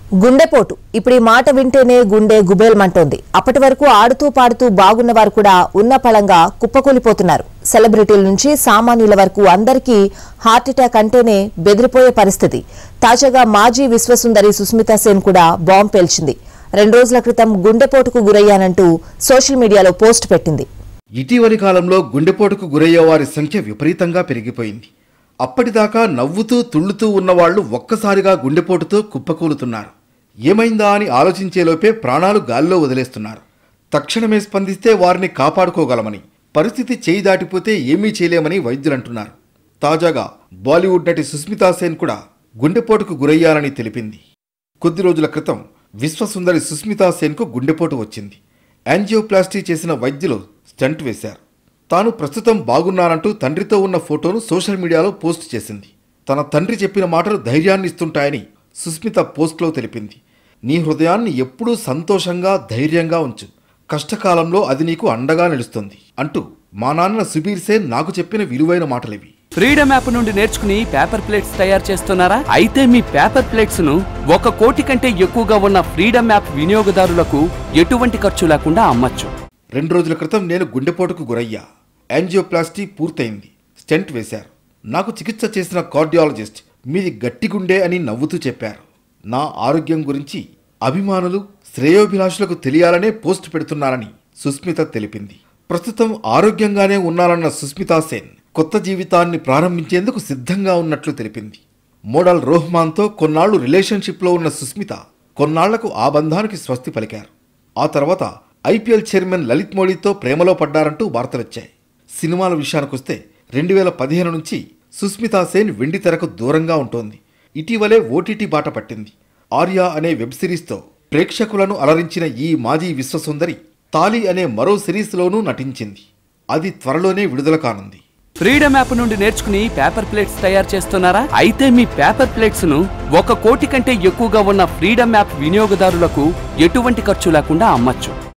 గుండెపోటు ఇప్పుడు ఈ మాట వింటేనే గుండె గుబేల్మంటోంది అప్పటి వరకు ఆడుతూ పాడుతూ బాగున్న వారు కూడా ఉన్న పళంగా కుప్పకూలిపోతున్నారు సెలబ్రిటీల నుంచి సామాన్యుల వరకు అందరికీ హార్ట్అటాక్ అంటేనే బెదిరిపోయే పరిస్థితి తాజాగా మాజీ విశ్వసుందరి సుస్మితా సేన్ కూడా బాంబు పేల్చింది రెండు రోజుల క్రితం గుండెపోటుకు గురయ్యానంటూ సోషల్ మీడియాలో పోస్ట్ పెట్టింది ఇటీవలి కాలంలో గుండెపోటుకు గురయ్యే వారి సంఖ్య విపరీతంగా పెరిగిపోయింది అప్పటిదాకా నవ్వుతూ తుళ్ళుతూ ఉన్నవాళ్లు ఒక్కసారిగా గుండెపోటుతో కుప్పకూలుతున్నారు ఏమైందా అని ఆలోచించేలోపే ప్రాణాలు గాల్లో వదిలేస్తున్నారు తక్షణమే స్పందిస్తే వారిని కాపాడుకోగలమని పరిస్థితి చేయి దాటిపోతే ఏమీ చేయలేమని వైద్యులంటున్నారు తాజాగా బాలీవుడ్ నటి సుస్మితా సేన్ కూడా గుండెపోటుకు గురయ్యారని తెలిపింది కొద్ది రోజుల క్రితం విశ్వసుందరి సుస్మితా సేన్కు గుండెపోటు వచ్చింది యాంజియోప్లాస్టీ చేసిన వైద్యులు స్టంట్ వేశారు తాను ప్రస్తుతం బాగున్నానంటూ తండ్రితో ఉన్న ఫోటోను సోషల్ మీడియాలో పోస్ట్ చేసింది తన తండ్రి చెప్పిన మాటలు ధైర్యాన్ని ఇస్తుంటాయని సుస్మిత పోస్ట్లో తెలిపింది నీ హృదయాన్ని ఎప్పుడూ సంతోషంగా ధైర్యంగా ఉంచు కష్టకాలంలో అది నీకు అండగా నిలుస్తుంది అంటూ మా నాన్న సుబీర్ సేన్ నాకు చెప్పిన విలువైన మాటలివి ఫ్రీడమ్ యాప్ నుండి నేర్చుకుని పేపర్ ప్లేట్స్ తయారు చేస్తున్నారా అయితే మీ పేపర్ ప్లేట్స్ ను ఒక కోటి కంటే ఎక్కువగా ఉన్న ఫ్రీడమ్ యాప్ వినియోగదారులకు ఎటువంటి ఖర్చు లేకుండా అమ్మచ్చు రెండు రోజుల క్రితం నేను గుండెపోటుకు గురయ్యా యాంజియోప్లాస్టీ పూర్తయింది స్టెంట్ వేశారు నాకు చికిత్స చేసిన కార్డియాలజిస్ట్ మీది గట్టి గుండె అని నవ్వుతూ చెప్పారు నా ఆరోగ్యం గురించి అభిమానులు శ్రేయోభిలాషులకు తెలియాలనే పోస్ట్ పెడుతున్నారని సుస్మిత తెలిపింది ప్రస్తుతం ఆరోగ్యంగానే ఉన్నారన్న సుస్మితా సేన్ కొత్త జీవితాన్ని ప్రారంభించేందుకు సిద్ధంగా ఉన్నట్లు తెలిపింది మోడల్ రోహ్మాన్తో కొన్నాళ్లు రిలేషన్షిప్లో ఉన్న సుస్మిత కొన్నాళ్లకు ఆ బంధానికి స్వస్తి పలికారు ఆ తర్వాత ఐపీఎల్ చైర్మన్ లలిత్ మోడీతో ప్రేమలో పడ్డారంటూ వార్తలొచ్చాయి సినిమాల విషయానికొస్తే రెండు వేల పదిహేను నుంచి సుస్మితా సేన్ వెండి తెరకు దూరంగా ఉంటోంది ఇటీవలే ఓటీటీ బాట పట్టింది ఆర్య అనే వెబ్ సిరీస్తో ప్రేక్షకులను అలరించిన ఈ మాజీ విశ్వసుందరి తాలి అనే మరో సిరీస్లోనూ నటించింది అది త్వరలోనే విడుదల కానుంది ఫ్రీడమ్ యాప్ నుండి నేర్చుకుని పేపర్ ప్లేట్స్ తయారు చేస్తున్నారా అయితే మీ పేపర్ ప్లేట్స్ ను ఒక కోటి కంటే ఎక్కువగా ఉన్న ఫ్రీడమ్ యాప్ వినియోగదారులకు ఎటువంటి ఖర్చు లేకుండా అమ్మచ్చు